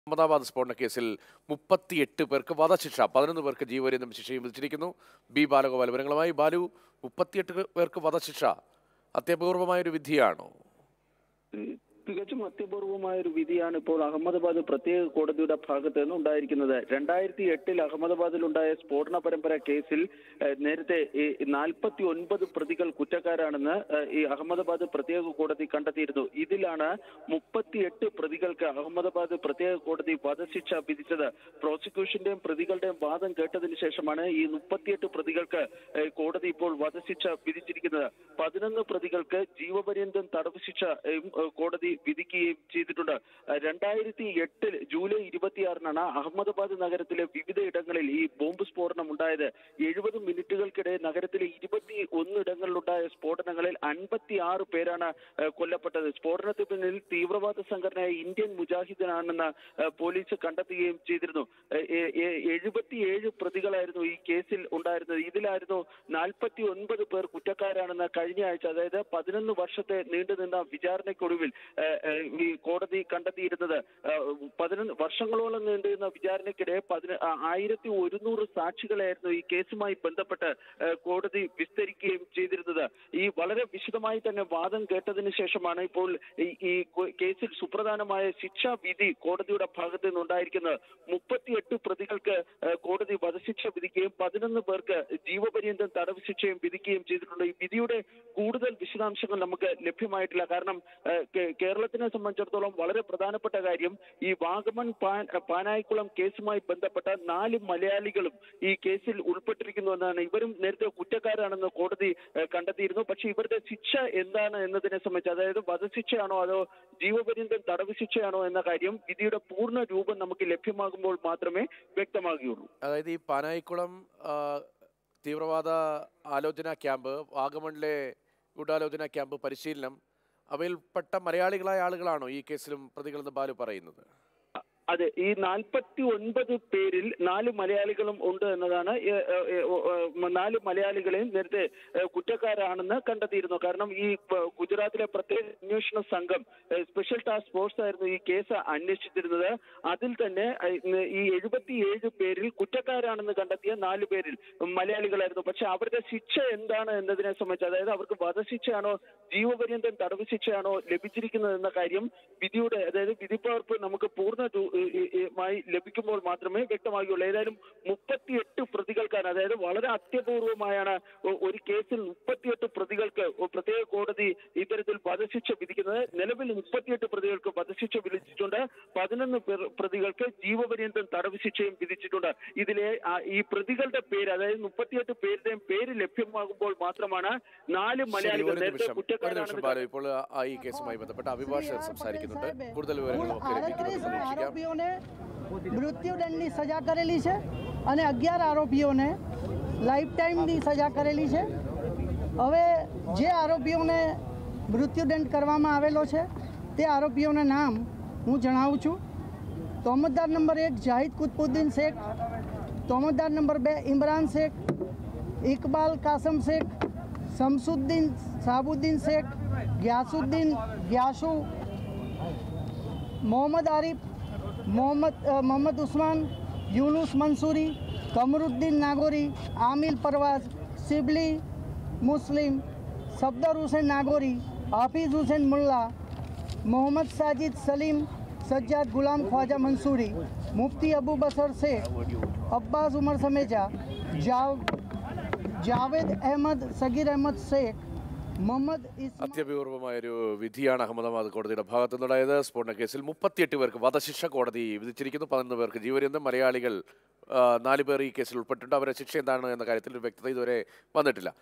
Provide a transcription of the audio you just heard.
അഹമ്മദാബാദ് സ്ഫോടന കേസിൽ മുപ്പത്തിയെട്ട് പേർക്ക് വധശിക്ഷ പതിനൊന്ന് പേർക്ക് ജീവപര്യന്തം ശിക്ഷയും വിധിച്ചിരിക്കുന്നു ബി ബാലഗോപാൽ വിവരങ്ങളുമായി ബാലു മുപ്പത്തിയെട്ട് പേർക്ക് വധശിക്ഷ അത്യപൂർവമായൊരു വിധിയാണോ ഉം, തികച്ചും അത്യപൂർവമായ ഒരു വിധിയാണ് ഇപ്പോൾ അഹമ്മദാബാദ് പ്രത്യേക കോടതിയുടെ ഭാഗത്ത് നിന്ന് ഉണ്ടായിരിക്കുന്നത് രണ്ടായിരത്തി എട്ടിൽ അഹമ്മദാബാദിലുണ്ടായ സ്ഫോടന പരമ്പര കേസിൽ ഏഹ്, നേരത്തെ നാൽപ്പത്തി ഒൻപത് പ്രതികൾ കുറ്റക്കാരാണെന്ന് ഏഹ്, ഈ അഹമ്മദാബാദ് പ്രത്യേക കോടതി കണ്ടെത്തിയിരുന്നു ഇതിലാണ് മുപ്പത്തിയെട്ട് പ്രതികൾക്ക് അഹമ്മദാബാദ് പ്രത്യേക കോടതി വധശിക്ഷ വിധിച്ചത് പ്രോസിക്യൂഷന്റെയും പ്രതികളുടെയും വാദം കേട്ടതിന് ശേഷമാണ് ഈ മുപ്പത്തിയെട്ട് പ്രതികൾക്ക് ഏഹ്, കോടതി ഇപ്പോൾ വധശിക്ഷ വിധിച്ചിരിക്കുന്നത് പതിനൊന്ന് പ്രതികൾക്ക് ജീവപര്യന്തം തടവ് ശിക്ഷ ഏഹ്, ഏഹ്, കോടതി വിധിക്കുകയും ചെയ്തിട്ടുണ്ട് ഏഹ്, രണ്ടായിരത്തി എട്ടിൽ ജൂലൈ ഇരുപത്തിയാറിനാണ് അഹമ്മദാബാദ് നഗരത്തിലെ വിവിധ ഇടങ്ങളിൽ ഈ ബോംബ് സ്ഫോടനം ഉണ്ടായത് എഴുപത് മിനിറ്റുകൾക്കിടെ നഗരത്തിലെ ഇരുപത്തി ഒന്ന് ഇടങ്ങളിലുണ്ടായ സ്ഫോടനങ്ങളിൽ അൻപത്തി ആറ് പേരാണ് ഏഹ്, കൊല്ലപ്പെട്ടത് സ്ഫോടനത്തിന് പിന്നിൽ തീവ്രവാദ സംഘടനയായ ഇന്ത്യൻ മുജാഹിദിനാണെന്ന് ഏഹ്, പോലീസ് കണ്ടെത്തുകയും ചെയ്തിരുന്നു എഴുപത്തിയേഴ് പ്രതികളായിരുന്നു ഈ കേസിൽ ഉണ്ടായിരുന്നത് ഇതിലായിരുന്നു നാൽപ്പത്തി ഒൻപത് പേർ കുറ്റക്കാരാണെന്ന് കഴിഞ്ഞ ആഴ്ച അതായത് പതിനൊന്ന് വർഷത്തെ നീണ്ടുനിന്ന വിചാരണയ്ക്കൊടുവിൽ ഏഹ്, ഏഹ്, ഈ കോടതി കണ്ടെത്തിയിരുന്നത് ഏഹ്, പതിനൊന്ന് വർഷങ്ങളോളം നീണ്ടുനിന്ന വിചാരണയ്ക്കിടെ പതിന ആ, ആയിരത്തി ഒരുന്നൂറ് സാക്ഷികളായിരുന്നു ഈ കേസുമായി ബന്ധപ്പെട്ട് ഏഹ്, കോടതി വിസ്തരിക്കുകയും ചെയ്തിരുന്നത് ഈ വളരെ വിശദമായി തന്നെ വാദം കേട്ടതിന് ശേഷമാണ് ഇപ്പോൾ ഈ- ഈ കോ- കേസിൽ സുപ്രധാനമായ ശിക്ഷാ വിധി കോടതിയുടെ ഭാഗത്ത് നിന്നുണ്ടായിരിക്കുന്നത് മുപ്പത്തിയെട്ട് പ്രതികൾക്ക് ഏഹ്, കോടതി വധശിക്ഷ വിധിക്കുകയും പതിനൊന്ന് പേർക്ക് ജീവപര്യന്തം തടവ് ശിക്ഷയും വിധിക്കുകയും ചെയ്തിട്ടുണ്ട് ഈ വിധിയുടെ കൂടുതൽ വിശദാംശങ്ങൾ നമുക്ക് ലഭ്യമായിട്ടില്ല കാരണം ഏഹ്, കേ- കേരളത്തിനെ സംബന്ധിച്ചിടത്തോളം വളരെ പ്രധാനപ്പെട്ട കാര്യം ഈ വാഗമൺ പാൻ പാനായിക്കുളം കേസുമായി ബന്ധപ്പെട്ട നാല് മലയാളികളും ഈ കേസിൽ ഉൾപ്പെട്ടിരിക്കുന്നു എന്നാണ് ഇവരും നേരത്തെ കുറ്റക്കാരാണെന്ന് കോടതി ഏഹ്, കണ്ടെത്തിയിരുന്നു പക്ഷേ ഇവരുടെ ശിക്ഷ എന്താണ് എന്നതിനെ സംബന്ധിച്ച് അതായത് വധശിക്ഷയാണോ അതോ ജീവപര്യന്തം തടവ് ശിക്ഷയാണോ എന്ന കാര്യം വിധിയുടെ പൂർണ്ണ രൂപം നമുക്ക് ലഭ്യമാകുമ്പോൾ മാത്രമേ വ്യക്തമാകുകയുള്ളൂ അതായത് ഈ പാനായിക്കുളം ആ, തീവ്രവാദ ആലോചന ക്യാമ്പ് വാഗമണിലെ ഗൂഢാലോചന ക്യാമ്പ് പരിശീലനം അവയിൽപ്പെട്ട മലയാളികളായ ആളുകളാണോ ഈ കേസിലും പ്രതികളെന്ന് ബാലു പറയുന്നത് അതെ ഈ നാൽപ്പത്തി ഒൻപത് പേരിൽ നാല് മലയാളികളും ഉണ്ട് എന്നതാണ് ഏ- ഏ- ഏ- ഓ- ഏ, നാല് മലയാളികളെയും നേരത്തെ ഏ, കുറ്റക്കാരാണെന്ന് കണ്ടെത്തിയിരുന്നു കാരണം ഈ പ- ഗുജറാത്തിലെ പ്രത്യേക അന്വേഷണ സംഘം ഏ, സ്പെഷ്യൽ ടാസ്ക് ഫോഴ്സ് ആയിരുന്നു ഈ കേസ് അന്വേഷിച്ചിരുന്നത് അതിൽ തന്നെ ഏ, ഇന്ന് ഈ എഴുപത്തിയേഴ് പേരിൽ കുറ്റക്കാരാണെന്ന് കണ്ടെത്തിയ നാല് പേരിൽ മലയാളികളായിരുന്നു പക്ഷെ അവരുടെ ശിക്ഷ എന്താണ് എന്നതിനെ സംബന്ധിച്ച് അതായത് അവർക്ക് വധശിക്ഷയാണോ ജീവപര്യന്തം തടവ് ശിക്ഷയാണോ ലഭിച്ചിരിക്കുന്നത് എന്ന കാര്യം വിധിയുടെ അതായത് വിധിപ്പകർപ്പ് നമുക്ക് പൂർണ്ണ രൂ- ഈ- ഈ- ഈ- മായി ലഭിക്കുമ്പോൾ മാത്രമേ വ്യക്തമാകുകയുള്ളൂ ഏതായാലും മുപ്പത്തിയെട്ട് പ്രതികൾക്കാണ് അതായത് വളരെ അത്യപൂർവമായാണ് ഒ- ഒരു കേസിൽ മുപ്പത്തിയെട്ട് പ്രതികൾക്ക് ഒ- പ്രത്യേക കോടതി ഇത്തരത്തിൽ വധശിക്ഷ വിധിക്കുന്നത് നിലവിൽ മുപ്പത്തിയെട്ട് പ്രതികൾക്ക് വധശിക്ഷ വിധിച്ചിട്ടുണ്ട് പതിനൊന്ന് പേർ പ്രതികൾക്ക് ജീവപര്യന്തം തടവ് ശിക്ഷയും വിധിച്ചിട്ടുണ്ട് ഇതിലെ ആ, ഈ പ്രതികളുടെ പേര് അതായത് മുപ്പത്തിയെട്ട് പേരുടെയും പേര് ലഭ്യമാകുമ്പോൾ മാത്രമാണ് നാല് ശരി, മലയാളികൾ ഒരു നേരത്തെ നിമിഷം ഒരു നിമിഷം കുറ്റക്കാരാണെന്ന് ബാലു ഇപ്പോൾ ആ ഈ കേസുമായി ബന്ധപ്പെട്ട അഭിഭാഷകർ സംസാരിക്കുന്നുണ്ട് കൂടുതൽ വിവരങ്ങളും ഒക്കെ ലഭിക്കുമെന്ന് આડત્રીસ പ്രതീക്ഷിക്കാം આરોપીઓને મૃત્યુદંડની સજા કરેલી છે અને અગિયાર આરોપીઓને લાઈફ ટાઈમની સજા કરેલી છે હવે જે આરોપીઓને મૃત્યુદંડ કરવામાં આવેલો છે તે આરોપીઓના નામ હું જણાવું છું તોમતદાર નંબર એક જાહિદ કુતબુદ્દીન શેખ તોમતદાર નંબર બે ઇમરાન શેખ ઇકબાલ કાસમ શેખ શમસુદ્દીન સાબુદ્દીન શેખ ગ્યાસુદ્દીન ગ્યાસુ मोहम्मद आरिफ मोहम्मद अ, मोहम्मद उस्मान यूनुस मंसूरी कमरुद्दीन नागोरी आमिल परवाज सिबली मुस्लिम सफदर हुसैन नागोरी हाफिज हुसैन मुल्ला मोहम्मद साजिद सलीम सज्जाद गुलाम ख्वाजा मंसूरी मुफ्ती अबू बसर शेख अब्बास उमर समेजा जाव जावेद अहमद सगीर अहमद शेख मोहम्मद इस्मा അത്യപൂർവമായൊരു വിധിയാണ് അഹമ്മദാബാദ് കോടതിയുടെ ഭാഗത്തു നിന്നുണ്ടായത് സ്ഫോടന കേസിൽ മുപ്പത്തിയെട്ട് പേർക്ക് വധശിക്ഷ കോടതി വിധിച്ചിരിക്കുന്നു പതിനൊന്ന് പേർക്ക് ജീവപര്യന്തം മലയാളികൾ ആ, നാല് പേർ ഈ കേസിൽ ഉൾപ്പെട്ടിട്ടുണ്ട് അവരുടെ ശിക്ഷ എന്താണ് എന്ന കാര്യത്തിൽ ഒരു വ്യക്തത ഇതുവരെ വന്നിട്ടില്ല